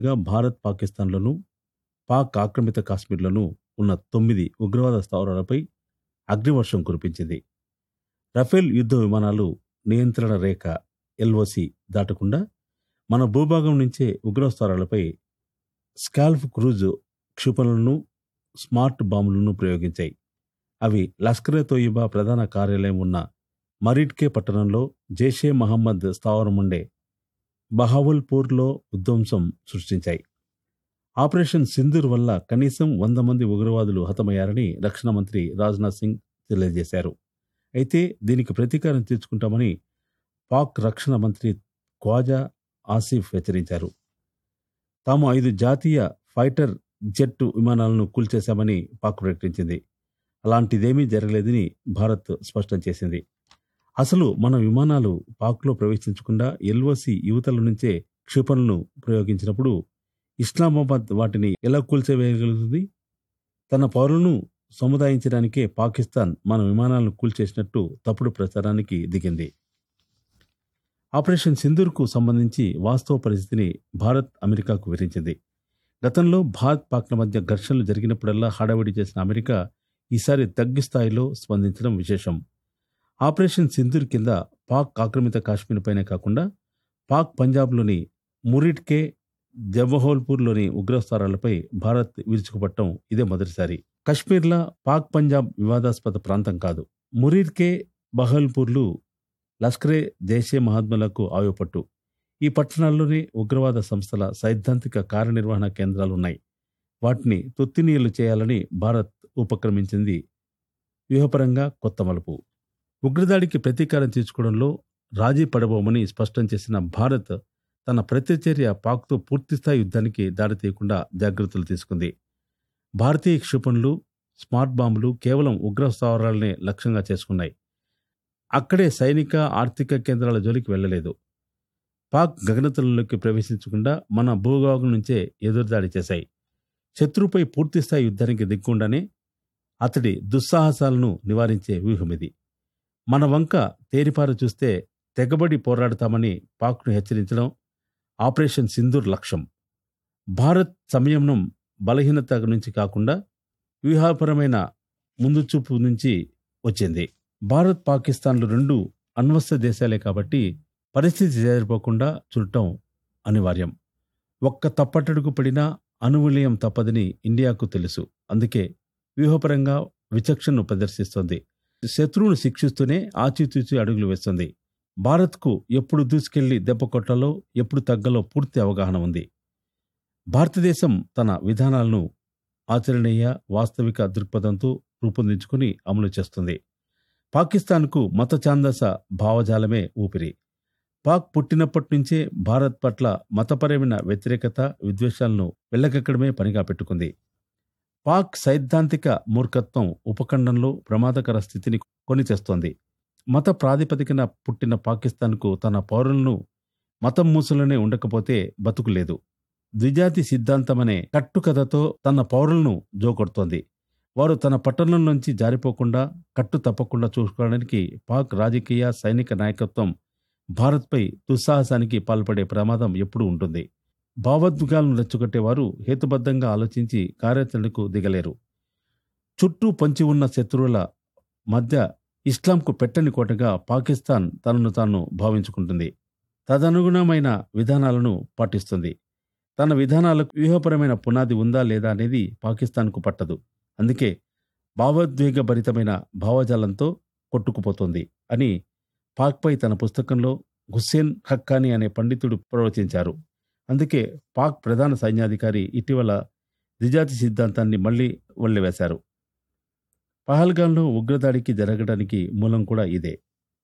గా భారత్ పాకిస్తాన్లోను పాక్ ఆక్రమిత కాశ్మీర్లోనూ ఉన్న తొమ్మిది ఉగ్రవాద స్థావరాలపై అగ్నివర్షం కురిపించింది రఫేల్ యుద్ధ విమానాలు నియంత్రణ రేఖ ఎల్ఓసి దాటకుండా మన భూభాగం నుంచే ఉగ్రస్థావరాలపై స్కాల్ఫ్ క్రూజ్ క్షిపణులను స్మార్ట్ బాంబులను ప్రయోగించాయి అవి లష్కరే తోయిబా ప్రధాన కార్యాలయం ఉన్న మరిట్కే పట్టణంలో జైషే మహమ్మద్ స్థావరం ఉండే బహావల్పూర్లో విధ్వంసం సృష్టించాయి ఆపరేషన్ సింధూర్ వల్ల కనీసం వంద మంది ఉగ్రవాదులు హతమయ్యారని రక్షణ మంత్రి రాజ్నాథ్ సింగ్ తెలియజేశారు అయితే దీనికి ప్రతీకారం తీర్చుకుంటామని పాక్ రక్షణ మంత్రి ఖ్వాజా ఆసిఫ్ హెచ్చరించారు తాము ఐదు జాతీయ ఫైటర్ జెట్ విమానాలను కూల్చేశామని పాక్ ప్రకటించింది అలాంటిదేమీ జరగలేదని భారత్ స్పష్టం చేసింది అసలు మన విమానాలు పాక్లో ప్రవేశించకుండా ఎల్ఓసి యువతల నుంచే క్షిపణులను ప్రయోగించినప్పుడు ఇస్లామాబాద్ వాటిని ఎలా కూల్చివేయగలుగుతుంది తన పౌరులను సముదాయించడానికే పాకిస్తాన్ మన విమానాలను కూల్చేసినట్టు తప్పుడు ప్రచారానికి దిగింది ఆపరేషన్ సింధూర్కు సంబంధించి వాస్తవ పరిస్థితిని భారత్ అమెరికాకు వివరించింది గతంలో భారత్ పాక్ల మధ్య ఘర్షణలు జరిగినప్పుడల్లా హడావిడి చేసిన అమెరికా ఈసారి తగ్గి స్థాయిలో స్పందించడం విశేషం ఆపరేషన్ సింధూర్ కింద పాక్ ఆక్రమిత కాశ్మీర్ పైనే కాకుండా పాక్ పంజాబ్లోని మురిట్కే జవహోల్పూర్లోని ఉగ్రస్థావరాలపై భారత్ విరుచుకుపట్టడం ఇదే మొదటిసారి కశ్మీర్లా పాక్ పంజాబ్ వివాదాస్పద ప్రాంతం కాదు మురిర్కే బహల్పూర్లు లష్కరే జైషే మహాత్మలకు ఆయుపట్టు ఈ పట్టణాల్లోనే ఉగ్రవాద సంస్థల సైద్ధాంతిక కార్యనిర్వహణ కేంద్రాలున్నాయి వాటిని తొత్తినీళ్లు చేయాలని భారత్ ఉపక్రమించింది వ్యూహపరంగా కొత్త మలుపు ఉగ్రదాడికి ప్రతీకారం తీర్చుకోవడంలో రాజీ పడబోమని స్పష్టం చేసిన భారత్ తన ప్రత్యచర్య పాక్తో పూర్తిస్థాయి యుద్ధానికి దారితీయకుండా జాగ్రత్తలు తీసుకుంది భారతీయ క్షిపణులు స్మార్ట్ బాంబులు కేవలం ఉగ్ర స్థావరాలనే లక్ష్యంగా చేసుకున్నాయి అక్కడే సైనిక ఆర్థిక కేంద్రాల జోలికి వెళ్లలేదు పాక్ గగనతలంలోకి ప్రవేశించకుండా మన భూభాగం నుంచే ఎదురుదాడి చేశాయి శత్రువుపై పూర్తిస్థాయి యుద్ధానికి దిక్కుండానే అతడి దుస్సాహసాలను నివారించే వ్యూహమిది మన వంక తేరిపార చూస్తే తెగబడి పోరాడతామని పాక్ను హెచ్చరించడం ఆపరేషన్ సింధూర్ లక్ష్యం భారత్ సంయమనం బలహీనత నుంచి కాకుండా వ్యూహపరమైన ముందుచూపు నుంచి వచ్చింది భారత్ పాకిస్తాన్లు రెండు అణ్వస్త్ర దేశాలే కాబట్టి పరిస్థితి చేరిపోకుండా చూడటం అనివార్యం ఒక్క తప్పటడుగు పడినా అనువిలయం తప్పదని ఇండియాకు తెలుసు అందుకే వ్యూహపరంగా విచక్షణను ప్రదర్శిస్తోంది శత్రువును శిక్షిస్తూనే ఆచితూచి అడుగులు వేస్తుంది భారత్కు ఎప్పుడు దూసుకెళ్లి దెబ్బ కొట్టాలో ఎప్పుడు తగ్గలో పూర్తి అవగాహన ఉంది భారతదేశం తన విధానాలను ఆచరణీయ వాస్తవిక దృక్పథంతో రూపొందించుకుని అమలు చేస్తుంది పాకిస్తాన్కు మత ఛాందస భావజాలమే ఊపిరి పాక్ పుట్టినప్పటి నుంచే భారత్ పట్ల మతపరమైన వ్యతిరేకత విద్వేషాలను వెళ్ళకెక్కడమే పనిగా పెట్టుకుంది పాక్ సైద్ధాంతిక మూర్ఖత్వం ఉపఖండంలో ప్రమాదకర స్థితిని కొని తెస్తోంది మత ప్రాతిపదికన పుట్టిన పాకిస్తాన్కు తన పౌరులను మతం మూసలోనే ఉండకపోతే బతుకులేదు ద్విజాతి సిద్ధాంతమనే కట్టుకథతో తన పౌరులను జోకొడుతోంది వారు తన పట్టణం నుంచి జారిపోకుండా కట్టు తప్పకుండా చూసుకోవడానికి పాక్ రాజకీయ సైనిక నాయకత్వం భారత్పై దుస్సాహసానికి పాల్పడే ప్రమాదం ఎప్పుడూ ఉంటుంది భావోద్వేగాలను రెచ్చగొట్టేవారు హేతుబద్ధంగా ఆలోచించి కార్యాచరణకు దిగలేరు చుట్టూ పొంచి ఉన్న శత్రువుల మధ్య ఇస్లాంకు పెట్టని కోటగా పాకిస్తాన్ తనను తాను భావించుకుంటుంది తదనుగుణమైన విధానాలను పాటిస్తుంది తన విధానాలకు వ్యూహపరమైన పునాది ఉందా లేదా అనేది పాకిస్తాన్కు పట్టదు అందుకే భావోద్వేగభరితమైన భావజాలంతో కొట్టుకుపోతోంది అని పాక్పై తన పుస్తకంలో హుస్సేన్ హక్కాని అనే పండితుడు ప్రవచించారు అందుకే పాక్ ప్రధాన సైన్యాధికారి ఇటీవల ద్విజాతి సిద్ధాంతాన్ని మళ్లీ వల్లివేశారు పహల్గాంలో ఉగ్రదాడికి జరగడానికి మూలం కూడా ఇదే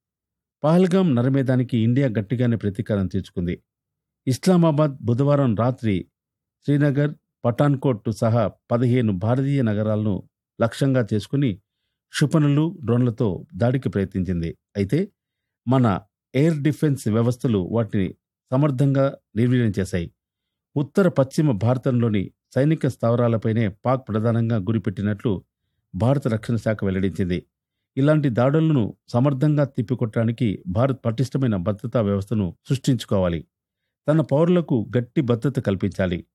పహల్గాం నరమేదానికి ఇండియా గట్టిగానే ప్రతీకారం తీర్చుకుంది ఇస్లామాబాద్ బుధవారం రాత్రి శ్రీనగర్ పఠాన్కోట్ సహా పదిహేను భారతీయ నగరాలను లక్ష్యంగా చేసుకుని క్షిపణులు డ్రోన్లతో దాడికి ప్రయత్నించింది అయితే మన ఎయిర్ డిఫెన్స్ వ్యవస్థలు వాటిని సమర్థంగా నిర్వీర్యం చేశాయి ఉత్తర పశ్చిమ భారతంలోని సైనిక స్థావరాలపైనే పాక్ ప్రధానంగా గురిపెట్టినట్లు భారత రక్షణ శాఖ వెల్లడించింది ఇలాంటి దాడులను సమర్థంగా తిప్పికొట్టడానికి భారత్ పటిష్టమైన భద్రతా వ్యవస్థను సృష్టించుకోవాలి తన పౌరులకు గట్టి భద్రత కల్పించాలి